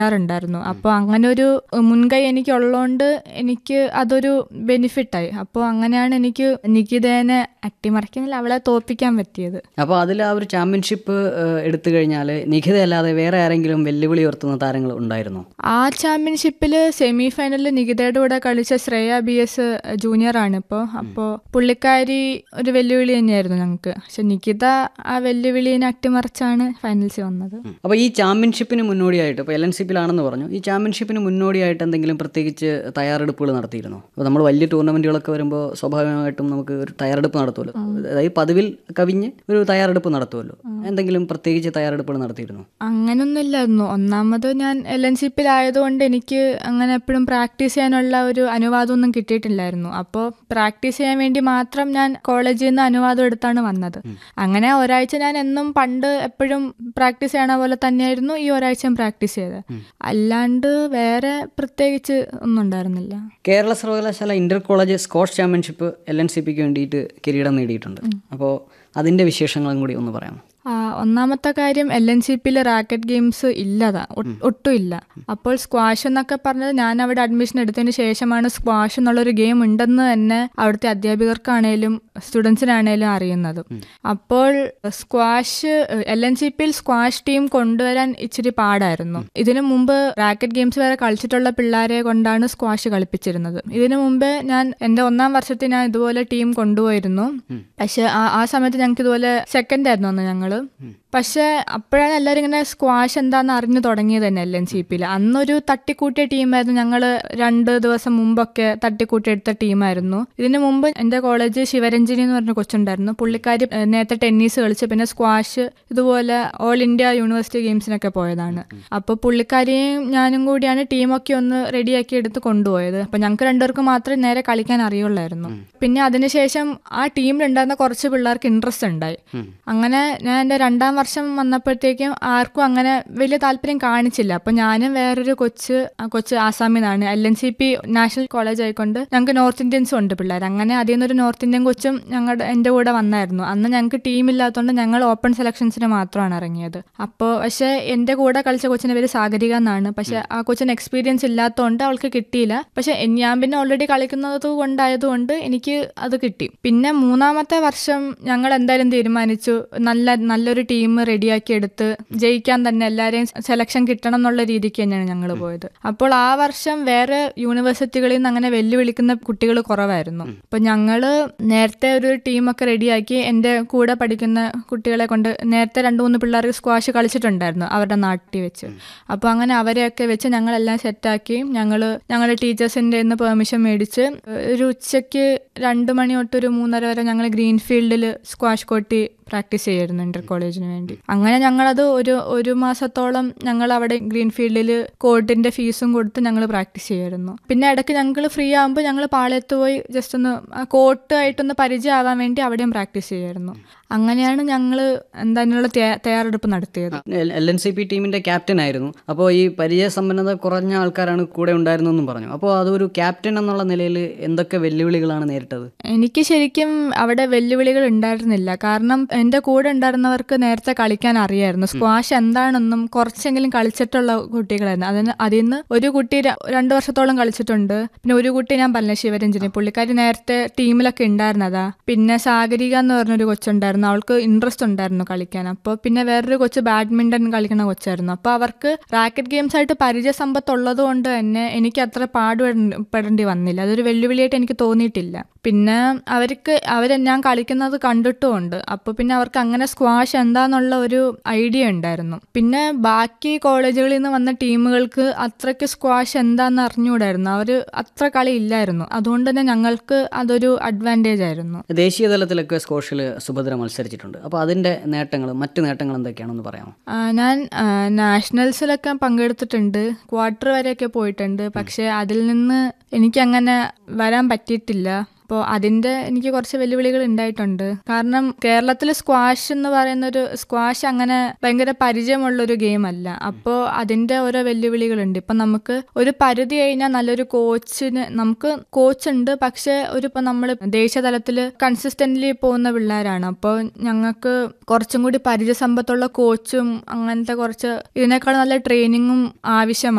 ചെയ്യാറുണ്ടായിരുന്നു അപ്പോൾ അങ്ങനെ ഒരു മുൻകൈ എനിക്ക് ഉള്ളതുകൊണ്ട് എനിക്ക് അതൊരു ബെനിഫിറ്റായി അപ്പോൾ അങ്ങനെയാണ് എനിക്ക് നികിതേനെ അട്ടിമറിക്കുന്നില്ല അവളെ തോൽപ്പിക്കാൻ പറ്റിയത് അപ്പോൾ അതിൽ ആ ഒരു ചാമ്പ്യൻഷിപ്പ് എടുത്തു കഴിഞ്ഞാൽ നിഖിത അല്ലാതെ വേറെ ആരെങ്കിലും വെല്ലുവിളി ഉയർത്തുന്ന താരങ്ങൾ ഉണ്ടായിരുന്നോ ആ ചാമ്പ്യൻഷിപ്പിൽ സെമി ഫൈനലിൽ നികിതയുടെ കൂടെ കളിച്ച ശ്രേയ ബി എസ് ജൂനിയർ ആണ് ഇപ്പോൾ അപ്പോൾ പുള്ളിക്കാരി ഒരു വെല്ലുവിളി തന്നെയായിരുന്നു ഞങ്ങൾക്ക് പക്ഷെ നികിത ആ വെല്ലുവിളിനെ അട്ടിമറിച്ചാണ് ഫൈനൽസിൽ വന്നത് അപ്പോൾ ഈ ചാമ്പ്യൻഷിപ്പിന് മുന്നോടിയായിട്ട് ഇപ്പോൾ എൽ എൻ സി പിയിലാണെന്ന് പറഞ്ഞു ഈ ചാമ്പ്യൻഷിപ്പിന് മുന്നോടിയായിട്ട് എന്തെങ്കിലും പ്രത്യേകിച്ച് തയ്യാറെടുപ്പുകൾ നടത്തിയിരുന്നോ അപ്പോൾ നമ്മൾ വലിയ ടൂർണമെൻറ്റുകളൊക്കെ വരുമ്പോൾ സ്വാഭാവികമായിട്ടും നമുക്ക് ഒരു തയ്യാറെടുപ്പ് നടത്തുമല്ലോ അതായത് പതിവിൽ കവിഞ്ഞ് ഒരു തയ്യാറെടുപ്പ് നടത്തുമല്ലോ എന്തെങ്കിലും പ്രത്യേകിച്ച് തയ്യാറെടുപ്പുകൾ നടത്തിയിരുന്നോ അങ്ങനൊന്നുമില്ലായിരുന്നു ഒന്നാമത് ഞാൻ എൽ എൻ സി പിയിലായതുകൊണ്ട് എനിക്ക് അങ്ങനെ എപ്പോഴും പ്രാക്ടീസ് ചെയ്യാനുള്ള ഒരു അനുവാദമൊന്നും കിട്ടിയിട്ടില്ലായിരുന്നു അപ്പോൾ പ്രാക്ടീസ് ചെയ്യാൻ വേണ്ടി മാത്രം ഞാൻ കോളേജിൽ നിന്ന് അനുവാദം എടുത്താണ് വന്നത് അങ്ങനെ ഒരാഴ്ച ഞാൻ എന്നും പണ്ട് എപ്പോഴും പ്രാക്ടീസ് ചെയ്യണ പോലെ തന്നെയായിരുന്നു ഈ ഒരാഴ്ചയും പ്രാക്ടീസ് ചെയ്തത് അല്ലാണ്ട് വേറെ പ്രത്യേകിച്ച് ഒന്നും ഉണ്ടായിരുന്നില്ല കേരള സർവകലാശാല inter college squash championship L N C പിക്ക് വേണ്ടിയിട്ട് കിരീടം നേടിയിട്ടുണ്ട് അപ്പോൾ അതിൻ്റെ വിശേഷങ്ങളും കൂടി ഒന്ന് പറയാമോ ആ, ഒന്നാമത്തെ കാര്യം എൽ എൻ സി പിയിൽ റാക്കറ്റ് ഗെയിംസ് ഇല്ലതാ ഒ- ഒട്ടും ഇല്ല അപ്പോൾ സ്ക്വാഷ് എന്നൊക്കെ പറഞ്ഞത് ഞാൻ അവിടെ അഡ്മിഷൻ എടുത്തതിന് ശേഷമാണ് സ്ക്വാഷ് എന്നുള്ളൊരു ഗെയിം ഉണ്ടെന്ന് തന്നെ അവിടുത്തെ അധ്യാപകർക്കാണേലും സ്റ്റുഡൻസിനാണേലും അറിയുന്നത് അപ്പോൾ സ്ക്വാഷ് എൽ എൻ സി പിയിൽ സ്ക്വാഷ് ടീം കൊണ്ടുവരാൻ ഇച്ചിരി പാടായിരുന്നു ഇതിനു മുമ്പ് റാക്കറ്റ് ഗെയിംസ് വരെ കളിച്ചിട്ടുള്ള പിള്ളേരെ കൊണ്ടാണ് സ്ക്വാഷ് കളിപ്പിച്ചിരുന്നത് ഇതിനു മുമ്പ് ഞാൻ എൻ്റെ ഒന്നാം വർഷത്തിൽ ഞാൻ ഇതുപോലെ ടീം കൊണ്ടുപോയിരുന്നു പക്ഷെ ആ ആ സമയത്ത് ഞങ്ങൾക്ക് ഇതുപോലെ സെക്കൻഡ് ആയിരുന്നു അന്ന് ഞങ്ങള് പക്ഷെ അപ്പോഴാണ് എല്ലാവരും ഇങ്ങനെ സ്ക്വാഷ് എന്താന്ന് അറിഞ്ഞു തുടങ്ങിയത് തന്നെ എൽ എൻ സി പിയിൽ അന്നൊരു തട്ടിക്കൂട്ടിയ ടീമായിരുന്നു ഞങ്ങൾ രണ്ട് ദിവസം മുമ്പൊക്കെ തട്ടിക്കൂട്ടി എടുത്ത ടീമായിരുന്നു ഇതിനു മുമ്പ് എൻ്റെ കോളേജ് ശിവരഞ്ജിനി എന്ന് പറഞ്ഞ കൊച്ചുണ്ടായിരുന്നു പുള്ളിക്കാരി ഏഹ്, നേരത്തെ ടെന്നീസ് കളിച്ച് പിന്നെ സ്ക്വാഷ് ഇതുപോലെ ഓൾ ഇന്ത്യ യൂണിവേഴ്സിറ്റി ഗെയിംസിനൊക്കെ പോയതാണ് അപ്പോൾ പുള്ളിക്കാരിയും ഞാനും കൂടിയാണ് ടീമൊക്കെ ഒന്ന് റെഡിയാക്കി എടുത്ത് കൊണ്ടുപോയത് അപ്പോൾ ഞങ്ങൾക്ക് രണ്ടുപേർക്കും മാത്രമേ നേരെ കളിക്കാൻ അറിയുള്ളായിരുന്നു പിന്നെ അതിനുശേഷം ആ ടീമിലുണ്ടായിരുന്ന കുറച്ച് പിള്ളേർക്ക് ഇൻട്രസ്റ്റ് ഉണ്ടായി അങ്ങനെ ഞാൻ എൻ്റെ രണ്ടാം വർഷം വന്നപ്പോഴത്തേക്കും ആർക്കും അങ്ങനെ വലിയ താല്പര്യം കാണിച്ചില്ല അപ്പൊ ഞാനും വേറൊരു കൊച്ച് ആ കൊച്ച് ആസാമിൽ നിന്നാണ് L N C P national college ആയിക്കൊണ്ട് ഞങ്ങൾക്ക് നോർത്ത് ഇന്ത്യൻസും ഉണ്ട് പിള്ളേർ അങ്ങനെ അതിൽ നിന്നൊരു നോർത്ത് ഇന്ത്യൻ കൊച്ചും ഞങ്ങളുടെ എൻ്റെ കൂടെ വന്നായിരുന്നു അന്ന് ഞങ്ങൾക്ക് ടീം ഇല്ലാത്തതുകൊണ്ട് ഞങ്ങൾ ഓപ്പൺ സെലക്ഷൻസിന് മാത്രമാണ് ഇറങ്ങിയത് അപ്പോൾ പക്ഷേ എൻ്റെ കൂടെ കളിച്ച കൊച്ചിൻ്റെ പേര് സാഗരിക എന്നാണ് പക്ഷെ ആ കൊച്ചിന് എക്സ്പീരിയൻസ് ഇല്ലാത്തതുകൊണ്ട് അവൾക്ക് കിട്ടിയില്ല പക്ഷെ എൻ- ഞാൻ പിന്നെ ഓൾറെഡി കളിക്കുന്നത് കൊണ്ടായതുകൊണ്ട് എനിക്ക് അത് കിട്ടി പിന്നെ മൂന്നാമത്തെ വർഷം ഞങ്ങൾ എന്തായാലും തീരുമാനിച്ചു നല്ല നല്ലൊരു ടീം റെഡിയാക്കി എടുത്ത് ജയിക്കാൻ തന്നെ എല്ലാവരെയും സെലക്ഷൻ കിട്ടണം എന്നുള്ള രീതിക്ക് തന്നെയാണ് ഞങ്ങൾ പോയത് അപ്പോൾ ആ വർഷം വേറെ യൂണിവേഴ്സിറ്റികളിൽ നിന്ന് അങ്ങനെ വെല്ലുവിളിക്കുന്ന കുട്ടികൾ കുറവായിരുന്നു അപ്പൊ ഞങ്ങള് നേരത്തെ ഒരു ടീമൊക്കെ റെഡിയാക്കി എൻ്റെ കൂടെ പഠിക്കുന്ന കുട്ടികളെ കൊണ്ട് നേരത്തെ രണ്ട് മൂന്ന് പിള്ളേർ സ്ക്വാഷ് കളിച്ചിട്ടുണ്ടായിരുന്നു അവരുടെ നാട്ടിൽ വെച്ച് അപ്പോൾ അങ്ങനെ അവരെയൊക്കെ വെച്ച് ഞങ്ങളെല്ലാം സെറ്റാക്കി ഞങ്ങൾ ഞങ്ങളുടെ ടീച്ചേഴ്സിൻ്റെ നിന്ന് പെർമിഷൻ മേടിച്ച് ഒരു ഉച്ചയ്ക്ക് രണ്ട് മണി തൊട്ട് ഒരു മൂന്നര വരെ ഞങ്ങൾ ഗ്രീൻഫീൽഡിൽ സ്ക്വാഷ് കോട്ടി പ്രാക്ടീസ് ചെയ്യായിരുന്നു ഇന്റർ കോളേജിന് വേണ്ടി അങ്ങനെ ഞങ്ങളത് ഒരു ഒരു മാസത്തോളം ഞങ്ങൾ അവിടെ ഗ്രീൻഫീൽഡിൽ കോർട്ടിന്റെ ഫീസും കൊടുത്ത് ഞങ്ങൾ പ്രാക്ടീസ് ചെയ്യായിരുന്നു പിന്നെ ഇടയ്ക്ക് ഞങ്ങൾ ഫ്രീ ആകുമ്പോൾ ഞങ്ങൾ പാളയത്ത് പോയി ജസ്റ്റ് ഒന്ന് കോർട്ട് ആയിട്ടൊന്ന് പരിചയമാവാൻ വേണ്ടി അവിടെയും പ്രാക്ടീസ് ചെയ്യായിരുന്നു അങ്ങനെയാണ് ഞങ്ങൾ എന്താ അതിനുള്ള തയ്യാ- തയ്യാറെടുപ്പ് നടത്തിയത് എൽ എൻ സി പി ടീമിൻ്റെ ക്യാപ്റ്റൻ ആയിരുന്നു അപ്പോൾ ഈ പരിചയസമ്പന്നത കുറഞ്ഞ ആൾക്കാരാണ് കൂടെ ഉണ്ടായിരുന്നെന്നും പറഞ്ഞു അപ്പോൾ അതൊരു ക്യാപ്റ്റൻ എന്നുള്ള നിലയിൽ എന്തൊക്കെ വെല്ലുവിളികളാണ് നേരിട്ടത് എനിക്ക് ശരിക്കും അവിടെ വെല്ലുവിളികൾ ഉണ്ടായിരുന്നില്ല കാരണം എൻ്റെ കൂടെ ഉണ്ടായിരുന്നവർക്ക് നേരത്തെ കളിക്കാൻ അറിയായിരുന്നു സ്ക്വാഷ് എന്താണെന്നും കുറച്ചെങ്കിലും കളിച്ചിട്ടുള്ള കുട്ടികളായിരുന്നു അതിന് അതിൽ നിന്ന് ഒരു കുട്ടി ര- രണ്ട് വർഷത്തോളം കളിച്ചിട്ടുണ്ട് പിന്നെ ഒരു കുട്ടി ഞാൻ പറഞ്ഞ ശിവരഞ്ജനി പുള്ളിക്കാരി നേരത്തെ ടീമിലൊക്കെ ഉണ്ടായിരുന്നതാ പിന്നെ സാഗരിക എന്ന് പറഞ്ഞൊരു കൊച്ചുണ്ടായിരുന്നു അവൾക്ക് ഇൻട്രസ്റ്റ് ഉണ്ടായിരുന്നു കളിക്കാൻ അപ്പോൾ പിന്നെ വേറൊരു കൊച്ച് ബാഡ്മിന്റൺ കളിക്കുന്ന കൊച്ചായിരുന്നു അപ്പോൾ അവർക്ക് റാക്കറ്റ് ഗെയിംസ് ആയിട്ട് പരിചയ സമ്പത്ത് ഉള്ളത് കൊണ്ട് തന്നെ എനിക്ക് അത്ര പാടുപെടേണ്ടി വന്നില്ല അതൊരു വെല്ലുവിളിയായിട്ട് എനിക്ക് തോന്നിയിട്ടില്ല പിന്നെ അവർക്ക് അവർ ഞാൻ കളിക്കുന്നത് കണ്ടിട്ടുമുണ്ട് അപ്പോൾ പിന്നെ അവർക്ക് അങ്ങനെ സ്ക്വാഷ് എന്താന്നുള്ള ഒരു ഐഡിയ ഉണ്ടായിരുന്നു പിന്നെ ബാക്കി കോളേജുകളിൽ നിന്ന് വന്ന ടീമുകൾക്ക് അത്രയ്ക്ക് സ്ക്വാഷ് എന്താന്ന് അറിഞ്ഞുകൂടായിരുന്നു അവർ അത്ര കളി ഇല്ലായിരുന്നു അതുകൊണ്ട് തന്നെ ഞങ്ങൾക്ക് അതൊരു അഡ്വാൻറ്റേജ് ആയിരുന്നു ദേശീയ തലത്തിലൊക്കെ സ്കോഷിൽ സുഭദ്ര മത്സരിച്ചിട്ടുണ്ട് അപ്പോൾ അതിൻ്റെ നേട്ടങ്ങൾ മറ്റ് നേട്ടങ്ങൾ എന്തൊക്കെയാണെന്ന് പറയാമോ ആ, ഞാൻ ആ, നാഷണൽസിലൊക്കെ പങ്കെടുത്തിട്ടുണ്ട് ക്വാർട്ടർ വരെയൊക്കെ പോയിട്ടുണ്ട് പക്ഷെ അതിൽ നിന്ന് എനിക്കങ്ങനെ വരാൻ പറ്റിയിട്ടില്ല അപ്പോൾ അതിന്റെ എനിക്ക് കുറച്ച് വെല്ലുവിളികൾ ഉണ്ടായിട്ടുണ്ട് കാരണം കേരളത്തിൽ സ്ക്വാഷ് എന്ന് പറയുന്ന ഒരു സ്ക്വാഷ് അങ്ങനെ ഭയങ്കര പരിചയമുള്ള ഒരു ഗെയിം അല്ല അപ്പോൾ അതിന്റെ ഓരോ വെല്ലുവിളികളുണ്ട് ഇപ്പം നമുക്ക് ഒരു പരിധി കഴിഞ്ഞാൽ നല്ലൊരു കോച്ചിന് നമുക്ക് കോച്ച് ഉണ്ട് പക്ഷെ ഒരു ഇപ്പം നമ്മൾ ദേശീയ തലത്തിൽ കൺസിസ്റ്റന്റ്ലി പോകുന്ന പിള്ളേരാണ് അപ്പോൾ ഞങ്ങൾക്ക് കുറച്ചും കൂടി പരിചയസമ്പത്തുള്ള കോച്ചും അങ്ങനത്തെ കുറച്ച് ഇതിനേക്കാൾ നല്ല ട്രെയിനിങ്ങും ആവശ്യമാണ്